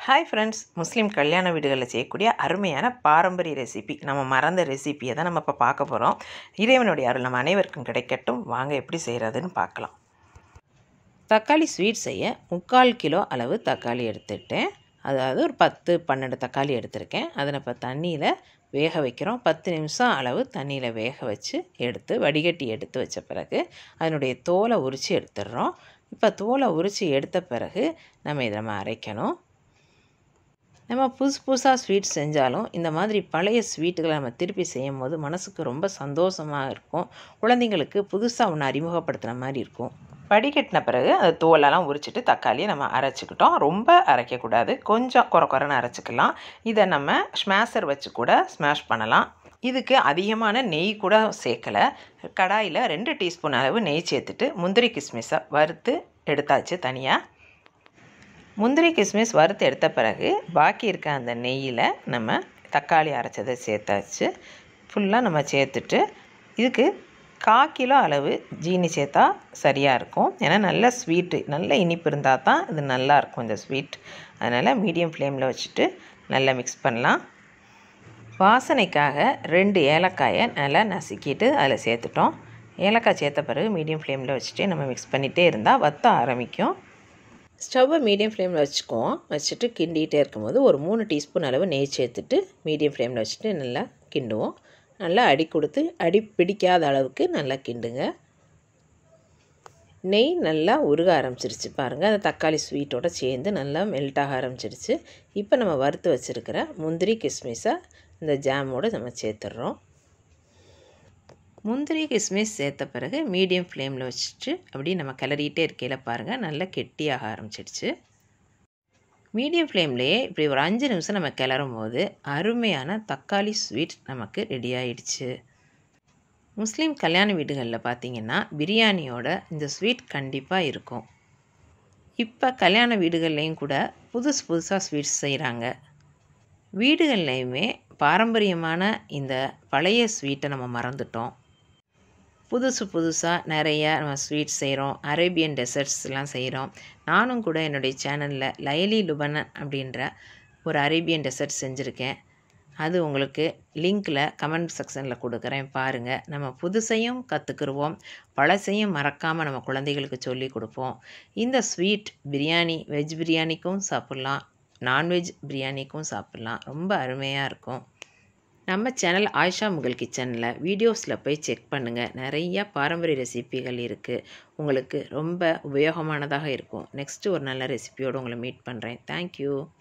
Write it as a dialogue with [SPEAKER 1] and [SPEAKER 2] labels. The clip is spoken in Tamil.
[SPEAKER 1] ஹாய் ஃப்ரெண்ட்ஸ் முஸ்லீம் கல்யாண வீடுகளில் செய்யக்கூடிய அருமையான பாரம்பரிய ரெசிபி நம்ம மறந்த ரெசிபியை தான் நம்ம இப்போ பார்க்க போகிறோம் இறைவனுடைய அருள் நம்ம அனைவருக்கும் கிடைக்கட்டும் வாங்க எப்படி செய்கிறதுன்னு பார்க்கலாம் தக்காளி ஸ்வீட் செய்ய முக்கால் கிலோ அளவு தக்காளி எடுத்துட்டேன் அதாவது ஒரு பத்து பன்னெண்டு தக்காளி எடுத்திருக்கேன் அதை இப்போ தண்ணியில் வேக வைக்கிறோம் பத்து நிமிஷம் அளவு தண்ணியில் வேக வச்சு எடுத்து வடிகட்டி எடுத்து வச்ச பிறகு அதனுடைய தோலை உரித்து எடுத்துடுறோம் இப்போ தோலை உரித்து எடுத்த பிறகு நம்ம இதை நம்ம அரைக்கணும் நம்ம புதுசு புதுசாக ஸ்வீட் செஞ்சாலும் இந்த மாதிரி பழைய ஸ்வீட்டுகளை நம்ம திருப்பி செய்யும் போது மனசுக்கு ரொம்ப சந்தோஷமாக இருக்கும் குழந்தைங்களுக்கு புதுசாக ஒன்று அறிமுகப்படுத்துகிற மாதிரி இருக்கும் வடிகட்டின பிறகு அந்த தோலெல்லாம் உரிச்சிட்டு தக்காளியை நம்ம அரைச்சிக்கிட்டோம் ரொம்ப அரைக்கக்கூடாது கொஞ்சம் குறை குறைன்னு அரைச்சிக்கலாம் இதை நம்ம ஸ்மேஷர் வச்சு கூட ஸ்மாஷ் பண்ணலாம் இதுக்கு அதிகமான நெய் கூட சேர்க்கலை கடாயில் ரெண்டு டீஸ்பூன் அளவு நெய் சேர்த்துட்டு முந்திரி கிஸ்மிஸை வறுத்து எடுத்தாச்சு தனியாக முந்திரி கிஸ்மிஸ் வறுத்து எடுத்த பிறகு பாக்கி இருக்க அந்த நெய்யில் நம்ம தக்காளி அரைச்சதை சேர்த்தாச்சு ஃபுல்லாக நம்ம சேர்த்துட்டு இதுக்கு கா கிலோ அளவு ஜீனி சேர்த்தா சரியாக இருக்கும் ஏன்னா நல்ல ஸ்வீட்டு நல்ல இனிப்பு இருந்தால் தான் இது நல்லாயிருக்கும் இந்த ஸ்வீட் அதனால் மீடியம் ஃப்ளேமில் வச்சுட்டு நல்லா மிக்ஸ் பண்ணலாம் வாசனைக்காக ரெண்டு ஏலக்காயை நல்லா நசுக்கிட்டு அதில் சேர்த்துட்டோம் ஏலக்காய் சேர்த்த பிறகு மீடியம் ஃப்ளேமில் வச்சுட்டு நம்ம மிக்ஸ் பண்ணிகிட்டே இருந்தால் வத்த ஆரம்பிக்கும் ஸ்டவ்வை மீடியம் ஃப்ளேமில் வச்சுக்குவோம் வச்சுட்டு கிண்டிகிட்டே இருக்கும்போது ஒரு மூணு டீஸ்பூன் அளவு நெய் சேர்த்துட்டு மீடியம் ஃப்ளேமில் வச்சுட்டு நல்லா கிண்டுவோம் நல்லா அடி கொடுத்து அடி பிடிக்காத அளவுக்கு நல்லா கிண்டுங்க நெய் நல்லா உருக ஆரம்பிச்சிருச்சு பாருங்கள் அந்த தக்காளி ஸ்வீட்டோடு சேர்ந்து நல்லா மெல்ட் ஆக ஆரம்பிச்சிருச்சு இப்போ நம்ம வறுத்து வச்சுருக்கிற முந்திரி கிஸ்மிஸை இந்த ஜாமோடு நம்ம சேர்த்துட்றோம் முந்திரி கிஸ்மிஸ் சேர்த்த பிறகு மீடியம் ஃப்ளேமில் வச்சுட்டு அப்படி நம்ம கிளறிட்டே இருக்கையில் பாருங்கள் நல்லா கெட்டியாக ஆரம்பிச்சிடுச்சு மீடியம் ஃப்ளேம்லேயே இப்படி ஒரு அஞ்சு நிமிஷம் நம்ம கிளறும் போது அருமையான தக்காளி ஸ்வீட் நமக்கு ரெடி ஆயிடுச்சு முஸ்லீம் கல்யாண வீடுகளில் பார்த்திங்கன்னா பிரியாணியோட இந்த ஸ்வீட் கண்டிப்பாக இருக்கும் இப்போ கல்யாண வீடுகள்லேயும் கூட புதுசு புதுசாக ஸ்வீட்ஸ் செய்கிறாங்க வீடுகள்லையுமே பாரம்பரியமான இந்த பழைய ஸ்வீட்டை நம்ம மறந்துட்டோம் புதுசு புதுசாக நிறைய நம்ம ஸ்வீட்ஸ் செய்கிறோம் அரேபியன் டெசர்ட்ஸ்லாம் செய்கிறோம் நானும் கூட என்னுடைய சேனலில் லைலி லுபனன் அப்படின்ற ஒரு அரேபியன் டெசர்ட் செஞ்சுருக்கேன் அது உங்களுக்கு லிங்க்கில் கமெண்ட் செக்ஷனில் கொடுக்குறேன் பாருங்கள் நம்ம புதுசையும் கற்றுக்குருவோம் பழசையும் மறக்காமல் நம்ம குழந்தைகளுக்கு சொல்லி கொடுப்போம் இந்த ஸ்வீட் பிரியாணி வெஜ் பிரியாணிக்கும் சாப்பிட்லாம் நான்வெஜ் பிரியாணிக்கும் சாப்பிட்லாம் ரொம்ப அருமையாக இருக்கும் நம்ம சேனல் ஆயிஷா முகல் கிச்சனில் வீடியோஸில் போய் செக் பண்ணுங்கள் நிறையா பாரம்பரிய ரெசிபிகள் இருக்குது உங்களுக்கு ரொம்ப உபயோகமானதாக இருக்கும் நெக்ஸ்ட்டு ஒரு நல்ல ரெசிபியோடு உங்களை மீட் பண்ணுறேன் தேங்க்யூ